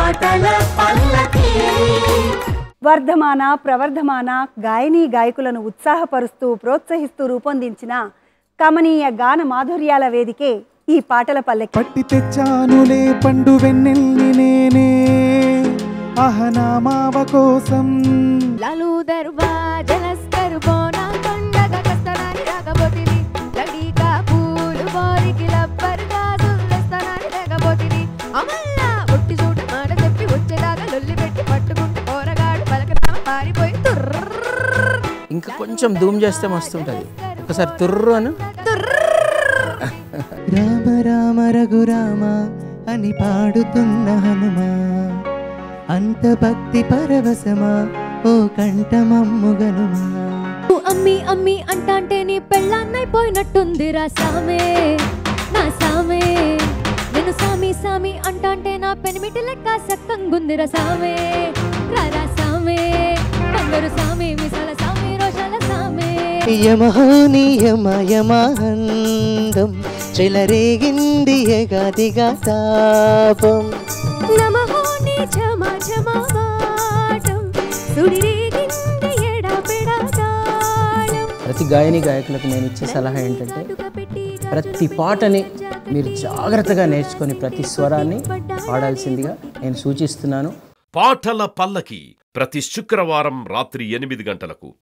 పాటల పల్లకి వర్ధమాన ప్రవర్ధమాన గాయని గాయకులను ఉత్సాహపరుస్తూ ప్రోత్సహిస్తూ రూపొందించిన కమనీయ గాన మాధుర్యాల వేదికే ఈ పాటల పల్లకి పట్టి తెచ్చానులే పండు వెన్నెల్ని నేనే అహనామావ కోసం లాలు దర్బా జలస్కర్ బోనా కొండగ కస్తనాని రాగబోతిని లడీకా పూలు బోరికి లబ్బర్గా సుల్లస్తనాని రాగబోతిని అమల్లా ఒట్టి చూట మాట చెప్పి వచ్చేదాకా లొల్లి పెట్టి పట్టుకుంటే పోరగాడు పలకరామ పారిపోయి తుర్ర ఇంకా కొంచెం ధూమ్ చేస్తే మస్తు ఉంటుంది ఒకసారి తుర్రు అను రామ రామ రఘురామ అని పాడుతున్న హనుమా అంత భక్తి పరవశమా ఓ కంఠమమ్ముగనుమా అమ్మి అమ్మి అంటాంటే నీ పెళ్ళాన్నైపోయినట్టుందిరా సామే నా సామే నేను సామి సామి అంటాంటే నా పెనిమిటి లెక్క సక్కంగుందిరా సామే రారా సామే కొందరు సామి మిసల సామి రోషాల సామే యమహోనియమయమానందం చెలరేగింది ఎగాదిగా తాపం నమః నీ ఝమ ఝమాటం సుడిరేగింది ఎడా పెడా తాళం ప్రతి గాయని గాయకులకు నేను ఇచ్చే సలహా ఏంటంటే ప్రతి పాటని మీరు జాగ్రత్తగా నేర్చుకొని ప్రతి స్వరాన్ని పాడాల్సిందిగా నేను సూచిస్తున్నాను పాటల పల్లకి ప్రతి శుక్రవారం రాత్రి ఎనిమిది గంటలకు